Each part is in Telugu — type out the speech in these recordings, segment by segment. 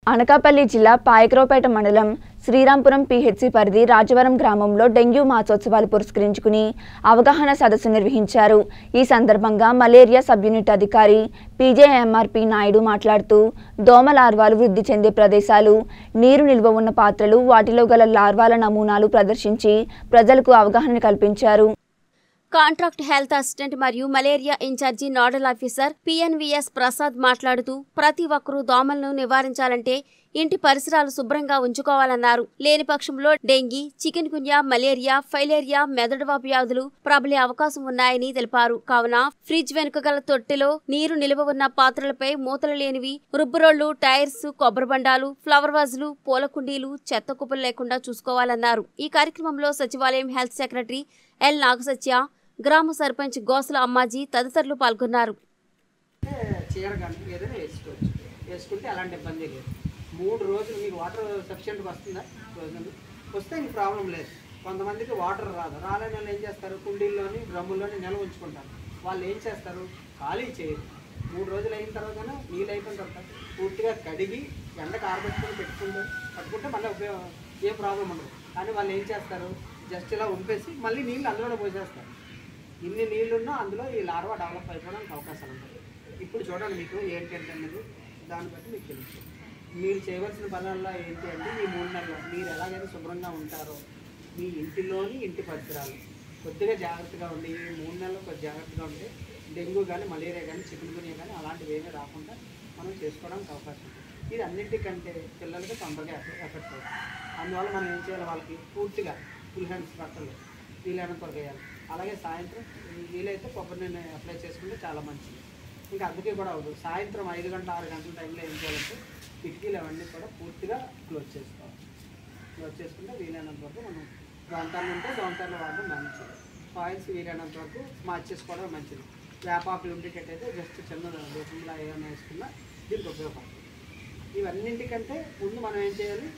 అనకాపల్లి జిల్లా పాయకరావుపేట మండలం శ్రీరాంపురం పిహెచ్సి పరిధి రాజవరం గ్రామంలో డెంగ్యూ మాసోత్సవాలు పురస్కరించుకుని అవగాహన సదస్సు నిర్వహించారు ఈ సందర్భంగా మలేరియా సబ్ యూనిట్ అధికారి పీజేఎంఆర్పి నాయుడు మాట్లాడుతూ దోమ లార్వాలు వృద్ధి చెందే ప్రదేశాలు నీరు నిల్వ ఉన్న పాత్రలు వాటిలో గల లార్వాల నమూనాలు ప్రదర్శించి ప్రజలకు అవగాహన కల్పించారు కాంట్రాక్ట్ హెల్త్ అసిస్టెంట్ మరియు malaria incharge nodal officer PNVS Prasad మాట్లాడుతూ ప్రతి ఒక్కరూ దోమలను నివారించాలంటే ఇంటి పరిసరాలు శుభ్రంగా ఉంచుకోవాలన్నారు లేని పక్షంలో dengue chikungunya malaria filaria మెదడువాపు వ్యాధులు ప్రబలే అవకాశం ఉన్నాయని తెలిపారు కావున ఫ్రిడ్జ్ వెనుక గల తొట్టెలో నీరు నిల్వ ఉన్న పాత్రలపై మూతలు లేనివి రుబ్బురోళ్లు టైర్స్ కొబ్బరి బండాలు ఫ్లవర్ వాజులు పూల కుండీలు చెత్త కుప్పలు లేకుండా చూసుకోవాలన్నారు ఈ కార్యక్రమంలో సచివాలయం హెల్త్ సెక్రటరీ ఎల్ నాగసత్య గ్రామ సర్పంచ్ గోసల అమ్మాజీ తదితరులు పాల్గొన్నారు చీర కానీ ఏదైనా వేసుకోవచ్చు వేసుకుంటే అలాంటి ఇబ్బంది లేదు మూడు రోజులు మీకు వాటర్ సఫిషియెంట్గా వస్తుందా రోజులు వస్తే ఇంక ప్రాబ్లం లేదు కొంతమందికి వాటర్ రాదు రాలేని వాళ్ళు ఏం చేస్తారు కుండీల్లోని డ్రమ్ముల్లోని నిల్వ ఉంచుకుంటారు వాళ్ళు ఏం చేస్తారు ఖాళీ చేయరు మూడు రోజులు అయిన తర్వాత నీళ్ళు అయిపోయిన తర్వాత పూర్తిగా కడిగి ఎండకు ఆరబెట్టుకొని పెట్టుకుంటే పట్టుకుంటే మళ్ళీ ఉపయోగం ఏ ప్రాబ్లం ఉండదు కానీ వాళ్ళు ఏం చేస్తారు జస్ట్ ఇలా ఉంపేసి మళ్ళీ నీళ్ళు అందులోనే పోసేస్తారు ఇన్ని నీళ్లున్నా అందులో ఈ లార్వా డెవలప్ అయిపోవడానికి అవకాశాలు ఉంటాయి ఇప్పుడు చూడండి మీకు ఏంటి అంటే అనేది దాన్ని బట్టి మీకు తెలుసు మీరు చేయవలసిన పనుల్లో ఏంటి అంటే ఈ మూడు నెలలు మీరు ఎలాగైతే శుభ్రంగా ఉంటారో మీ ఇంటిలోని ఇంటి పరిసరాలు కొద్దిగా జాగ్రత్తగా ఉండి ఈ మూడు నెలలు కొద్దిగా జాగ్రత్తగా ఉంటే డెంగ్యూ కానీ మలేరియా కానీ చికెన్ గునియా కానీ అలాంటివి ఏమీ రాకుండా మనం చేసుకోవడానికి అవకాశం ఉంటుంది ఇది అన్నింటికంటే పిల్లలకి తొందరగా ఎఫెక్ట్ ఎఫెక్ట్ అవుతుంది అందువల్ల మనం ఏం చేయాలి వాళ్ళకి పూర్తిగా ఫుల్ హ్యాండ్స్ బట్టలు వీలైనంత వరకు వేయాలి అలాగే సాయంత్రం వీలైతే కొబ్బరి నూనె అప్లై చేసుకుంటే చాలా మంచిది ఇంకా అందుకే కూడా అవ్వదు సాయంత్రం ఐదు గంటల ఆరు గంటల టైంలో ఏం చేయాలంటే కిటికీలు అవన్నీ కూడా పూర్తిగా క్లోజ్ చేసుకోవాలి క్లోజ్ చేసుకుంటే వీలైనంత వరకు మనం దొంతాలు ఉంటే దొంతాలు వాడడం మంచిది ఆయిల్స్ వీలైనంత వరకు మార్చేసుకోవడం మంచిది వేపాకులు ఉండేటట్టయితే జస్ట్ చిన్న రూపంలో ఏమైనా వేసుకున్నా దీనికి ఉపయోగపడుతుంది ఇవన్నింటికంటే ముందు మనం ఏం చేయాలి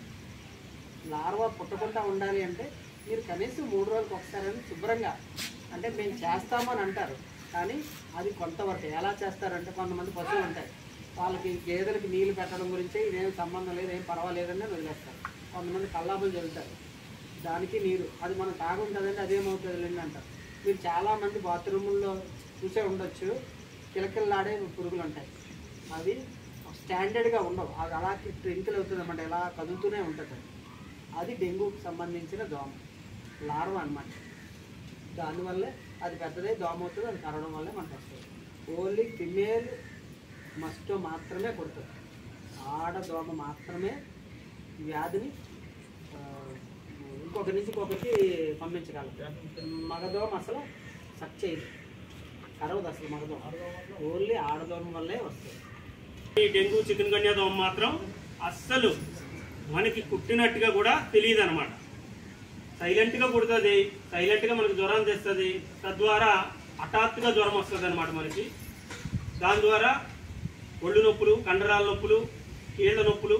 లార్వా పుట్టకుండా ఉండాలి అంటే మీరు కనీసం మూడు రోజులకు ఒకసారి శుభ్రంగా అంటే మేము చేస్తామని అంటారు కానీ అది కొంతవరకు ఎలా చేస్తారంటే కొంతమంది పశువులు ఉంటాయి వాళ్ళకి గేదెలకి నీళ్లు పెట్టడం గురించి ఇదేం సంబంధం లేదు ఏం పర్వాలేదని వదిలేస్తారు కొంతమంది కల్లాపులు చల్లుతారు దానికి నీరు అది మనం తాగుంటుందంటే అదేమవుతుంది లేండి అంటారు మీరు చాలామంది బాత్రూముల్లో చూసే ఉండొచ్చు కిలకిల్లాడే పురుగులు ఉంటాయి అవి స్టాండర్డ్గా ఉండవు అది అలా ట్రింకిల్ అవుతుంది అనమాట ఎలా కదులుతూనే ఉంటుంది అది. అది డెంగ్యూకి సంబంధించిన దోమ లార్వా అన్నమాట దానివల్లే అది పెద్దదే దోమ అవుతుంది అది కరవడం వల్లే మనకు వస్తుంది ఓన్లీ ఫిమేల్ మస్టో మాత్రమే కొడుతుంది ఆడ దోమ మాత్రమే ఈ వ్యాధిని ఆ, ఇంకొక నుంచి ఇంకొకరికి పంపించగలదు మగదోమ అసలు సక్ చేయదు కరవదు అసలు మగదోమ ఓన్లీ ఆడదోమ వల్లే వస్తుంది ఈ డెంగ్యూ చికెన్ గన్యా దోమ మాత్రం అస్సలు మనకి కుట్టినట్టుగా కూడా తెలియదు అనమాట సైలెంట్గా కుడుతుంది సైలెంట్గా మనకి జ్వరం తెస్తుంది తద్వారా హఠాత్తుగా జ్వరం వస్తుంది అనమాట మనకి దాని ద్వారా ఒళ్ళు నొప్పులు కండరాల నొప్పులు కీళ్ళ నొప్పులు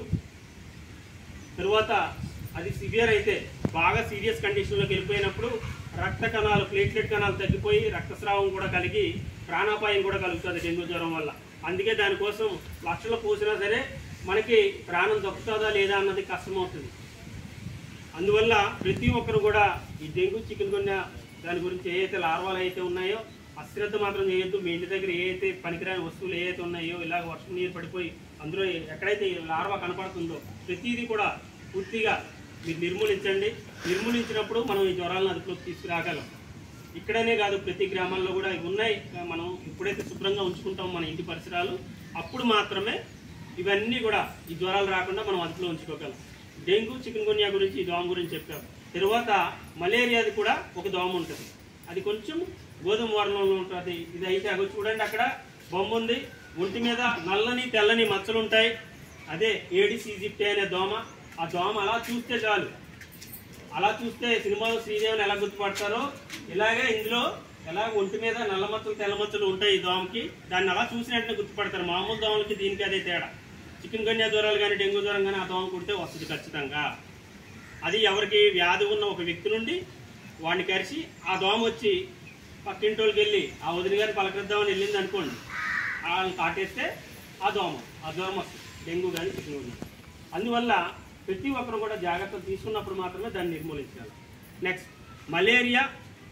తరువాత అది సివియర్ అయితే బాగా సీరియస్ కండిషన్లోకి వెళ్ళిపోయినప్పుడు రక్త కణాలు ప్లేట్లెట్ కణాలు తగ్గిపోయి రక్తస్రావం కూడా కలిగి ప్రాణాపాయం కూడా కలుగుతుంది డెంగ్యూ జ్వరం వల్ల అందుకే దానికోసం లక్షలు పోసినా సరే మనకి ప్రాణం దక్కుతుందా లేదా అన్నది కష్టమవుతుంది అందువల్ల ప్రతి ఒక్కరు కూడా ఈ డెంగ్యూ చికెన్ గున్యా దాని గురించి ఏ అయితే లార్వాలు అయితే ఉన్నాయో అశ్రద్ధ మాత్రం చేయొద్దు మీ ఇంటి దగ్గర ఏ అయితే పనికిరాని వస్తువులు ఏ అయితే ఉన్నాయో ఇలాగ వర్షం నీరు పడిపోయి అందులో ఎక్కడైతే ఈ లార్వా కనపడుతుందో ప్రతిదీ కూడా పూర్తిగా మీరు నిర్మూలించండి నిర్మూలించినప్పుడు మనం ఈ జ్వరాలను అదుపులోకి తీసుకురాగలం ఇక్కడనే కాదు ప్రతి గ్రామాల్లో కూడా ఇవి ఉన్నాయి మనం ఎప్పుడైతే శుభ్రంగా ఉంచుకుంటామో మన ఇంటి పరిసరాలు అప్పుడు మాత్రమే ఇవన్నీ కూడా ఈ జ్వరాలు రాకుండా మనం అదుపులో ఉంచుకోగలం డెంగ్యూ చికెన్ గున్యా గురించి ఈ దోమ గురించి చెప్పాం తర్వాత మలేరియాది కూడా ఒక దోమ ఉంటుంది అది కొంచెం గోధుమ వర్ణంలో ఉంటుంది ఇది అయితే అగో చూడండి అక్కడ బొమ్మ ఉంది ఒంటి మీద నల్లని తెల్లని మచ్చలు ఉంటాయి అదే ఏడిస్ ఈజిప్టే అనే దోమ ఆ దోమ అలా చూస్తే చాలు అలా చూస్తే సినిమాలో శ్రీదేవిని ఎలా గుర్తుపడతారో ఇలాగే ఇందులో ఎలా ఒంటి మీద నల్ల మచ్చలు తెల్ల మచ్చలు ఉంటాయి ఈ దోమకి దాన్ని అలా చూసినట్టుగా గుర్తుపడతారు మామూలు దోమలకి దీనికి అదే తేడా చికెన్ గన్యా జ్వరాలు కానీ డెంగ్యూ జ్వరం కానీ ఆ దోమ కుడితే వస్తుంది ఖచ్చితంగా అది ఎవరికి వ్యాధి ఉన్న ఒక వ్యక్తి నుండి వాడిని కరిచి ఆ దోమ వచ్చి పక్కింటోళ్ళకి వెళ్ళి ఆ వదిన గారిని పలకరిద్దామని వెళ్ళింది అనుకోండి వాళ్ళని కాటేస్తే ఆ దోమ ఆ జ్వరం వస్తుంది డెంగ్యూ కానీ చికెన్ గున్యా అందువల్ల ప్రతి ఒక్కరు కూడా జాగ్రత్తలు తీసుకున్నప్పుడు మాత్రమే దాన్ని నిర్మూలించాలి నెక్స్ట్ మలేరియా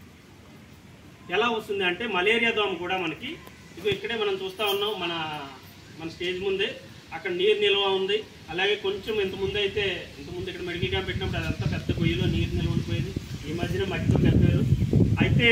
ఎలా వస్తుంది అంటే మలేరియా దోమ కూడా మనకి ఇదిగో ఇక్కడే మనం చూస్తూ ఉన్నాం మన మన స్టేజ్ ముందే అక్కడ నీరు నిల్వ ఉంది అలాగే కొంచెం ఇంత ముందు అయితే ఇంత ముందు ఇక్కడ మెడికల్ క్యాంప్ పెట్టినప్పుడు అదంతా పెద్ద గొయ్యిలో నీరు నిల్వ ఉండిపోయేది ఈ మధ్యన మట్టితో కప్పారు అయితే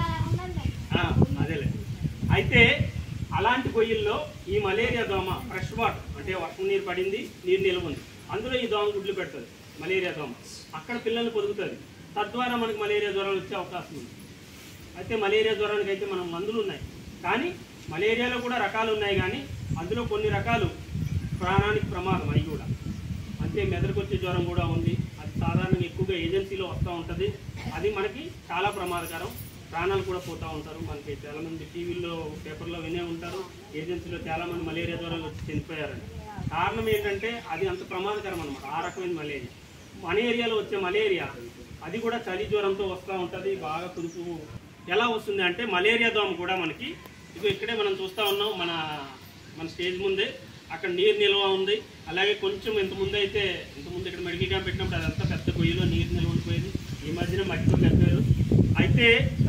ఆ, అదేలే అయితే అలాంటి గొయ్యిల్లో ఈ మలేరియా దోమ ఫ్రెష్ వాటర్ అంటే వర్షం నీరు పడింది నీరు నిల్వ ఉంది అందులో ఈ దోమ గుడ్లు పెడుతుంది మలేరియా దోమ అక్కడ పిల్లల్ని పొదుగుతుంది తద్వారా మనకి మలేరియా జ్వరాలు వచ్చే అవకాశం ఉంది అయితే మలేరియా జ్వరానికి అయితే మనం మందులు ఉన్నాయి కానీ మలేరియాలో కూడా రకాలు ఉన్నాయి కానీ అందులో కొన్ని రకాలు ప్రాణానికి ప్రమాదం అవి కూడా అంతే మెదడుకు వచ్చే జ్వరం కూడా ఉంది అది సాధారణంగా ఎక్కువగా ఏజెన్సీలో వస్తూ ఉంటుంది అది మనకి చాలా ప్రమాదకరం ప్రాణాలు కూడా పోతూ ఉంటారు మనకి చాలామంది టీవీల్లో పేపర్లో వినే ఉంటారు ఏజెన్సీలో చాలామంది మలేరియా జ్వరాలు వచ్చి చనిపోయారని కారణం ఏంటంటే అది అంత ప్రమాదకరం అనమాట ఆ రకమైన మలేరియా మన ఏరియాలో వచ్చే మలేరియా అది కూడా చలి జ్వరంతో వస్తూ ఉంటుంది బాగా కుదుపు ఎలా వస్తుంది అంటే మలేరియా దోమ కూడా మనకి ఇదిగో ఇక్కడే మనం చూస్తూ ఉన్నాం మన మన స్టేజ్ ముందే అక్కడ నీరు నిల్వ ఉంది అలాగే కొంచెం ఇంత ముందు అయితే ఇంత ముందు ఇక్కడ మెడికల్ క్యాంప్ పెట్టినప్పుడు అదంతా పెద్ద గొయ్యిలో నీరు నిల్వ ఉండిపోయేది ఈ మధ్యన మట్టితో కప్పారు అయితే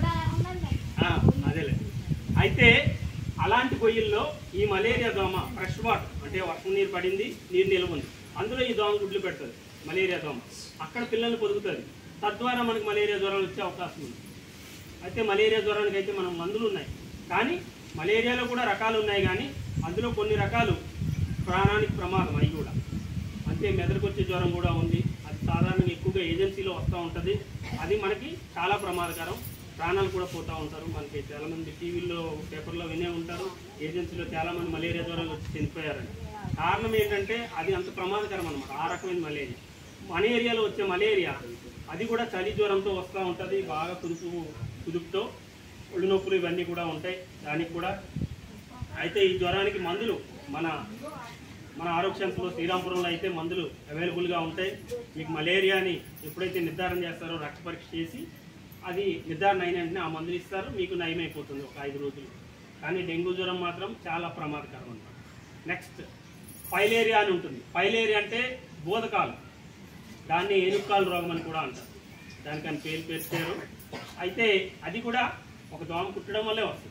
ఆ, అదేలే అయితే అలాంటి గొయ్యిల్లో ఈ మలేరియా దోమ ఫ్రెష్ వాటర్ అంటే వర్షం నీరు పడింది నీరు నిల్వ ఉంది అందులో ఈ దోమ గుడ్లు పెడుతుంది మలేరియా దోమ అక్కడ పిల్లల్ని పొదుగుతుంది తద్వారా మనకి మలేరియా జ్వరాలు వచ్చే అవకాశం ఉంది అయితే మలేరియా జ్వరానికి అయితే మనం మందులు ఉన్నాయి కానీ మలేరియాలో కూడా రకాలు ఉన్నాయి కానీ అందులో కొన్ని రకాలు ప్రాణానికి ప్రమాదం అవి కూడా అంతే మెదడుకు వచ్చే జ్వరం కూడా ఉంది అది సాధారణంగా ఎక్కువగా ఏజెన్సీలో వస్తూ ఉంటుంది అది మనకి చాలా ప్రమాదకరం ప్రాణాలు కూడా పోతూ ఉంటారు మనకి చాలామంది టీవీల్లో పేపర్లో వినే ఉంటారు ఏజెన్సీలో చాలామంది మలేరియా జ్వరాలు వచ్చి చనిపోయారని కారణం ఏంటంటే అది అంత ప్రమాదకరం అనమాట ఆ రకమైన మలేరియా మన ఏరియాలో వచ్చే మలేరియా అది కూడా చలి జ్వరంతో వస్తూ ఉంటుంది బాగా కుదుపు కుదుపుతో ఒళ్ళు నొప్పులు ఇవన్నీ కూడా ఉంటాయి దానికి కూడా అయితే ఈ జ్వరానికి మందులు మన మన ఆరోగ్యంలో శ్రీరాంపురంలో అయితే మందులు అవైలబుల్గా ఉంటాయి మీకు మలేరియాని ఎప్పుడైతే నిర్ధారణ చేస్తారో రక్త పరీక్ష చేసి అది నిర్ధారణ అయిన వెంటనే ఆ మందులు ఇస్తారు మీకు నయమైపోతుంది ఒక ఐదు రోజులు కానీ డెంగ్యూ జ్వరం మాత్రం చాలా ప్రమాదకరం అన్నమాట నెక్స్ట్ పైలేరియా అని ఉంటుంది పైలేరియా అంటే బోధకాలు దాన్ని ఏనుక్కాలు రోగం అని కూడా అంటారు దానికని పేరు పెట్టారు అయితే అది కూడా ఒక దోమ కుట్టడం వల్లే వస్తుంది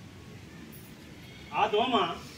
ఆ దోమ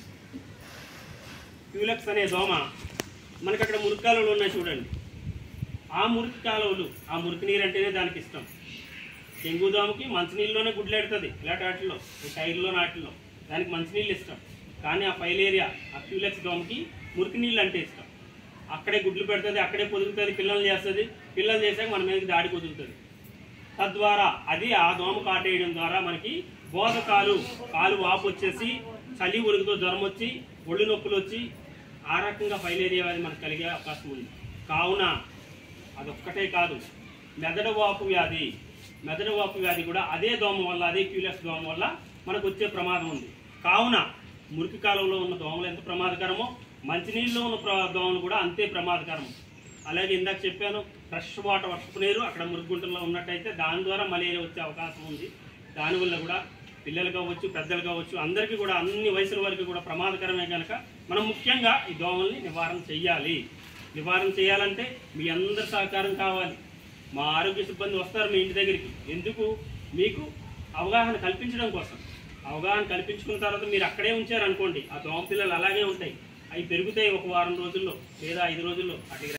క్యూలెక్స్ అనే దోమ మనకి అక్కడ మురికి కాలువలు ఉన్నాయి చూడండి ఆ మురికి కాలువలు ఆ మురికి నీరు అంటేనే దానికి ఇష్టం డెంగ్యూ దోమకి మంచినీళ్ళలోనే గుడ్లెడుతుంది ఇలాంటి వాటిల్లో ఈ టైర్లో నాటిల్లో దానికి మంచినీళ్ళు ఇష్టం కానీ ఆ ఫైలేరియా ఆ క్యూలెక్స్ దోమకి మురికి నీళ్ళు అంటే ఇష్టం అక్కడే గుడ్లు పెడుతుంది అక్కడే పొదుగుతుంది పిల్లలు చేస్తుంది పిల్లలు చేసాక మన మీదకి దాడి పొదుగుతుంది తద్వారా అది ఆ దోమ కాటేయడం ద్వారా మనకి బోధకాలు కాలు వాపు వచ్చేసి చలి ఉరుగుతో జ్వరం వచ్చి ఒళ్ళు నొప్పులు వచ్చి ఆ రకంగా ఫైలేరియా వ్యాధి మనకు కలిగే అవకాశం ఉంది కావున అదొక్కటే కాదు మెదడు వాపు వ్యాధి మెదడు వాపు వ్యాధి కూడా అదే దోమ వల్ల అదే క్యూలెస్ దోమ వల్ల మనకు వచ్చే ప్రమాదం ఉంది కావున మురికి కాలంలో ఉన్న దోమలు ఎంత ప్రమాదకరమో మంచినీళ్ళలో ఉన్న ప్ర- దోమలు కూడా అంతే ప్రమాదకరం అలాగే ఇందాక చెప్పాను ఫ్రెష్ వాటర్ వర్షపు నీరు అక్కడ మురుగుంటల్లో ఉన్నట్టయితే దాని ద్వారా మలేరియా వచ్చే అవకాశం ఉంది దానివల్ల కూడా పిల్లలు కావచ్చు పెద్దలు కావచ్చు అందరికీ కూడా అన్ని వయసుల వరకు కూడా ప్రమాదకరమే కనుక మనం ముఖ్యంగా ఈ దోమల్ని నివారణ చెయ్యాలి నివారణ చేయాలంటే మీ అందరి సహకారం కావాలి మా ఆరోగ్య సిబ్బంది వస్తారు మీ ఇంటి దగ్గరికి ఎందుకు మీకు అవగాహన కల్పించడం కోసం అవగాహన కల్పించుకున్న తర్వాత మీరు అక్కడే ఉంచారనుకోండి ఆ దోమ పిల్లలు అలాగే ఉంటాయి అవి పెరుగుతాయి ఒక వారం రోజుల్లో లేదా ఐదు రోజుల్లో అటు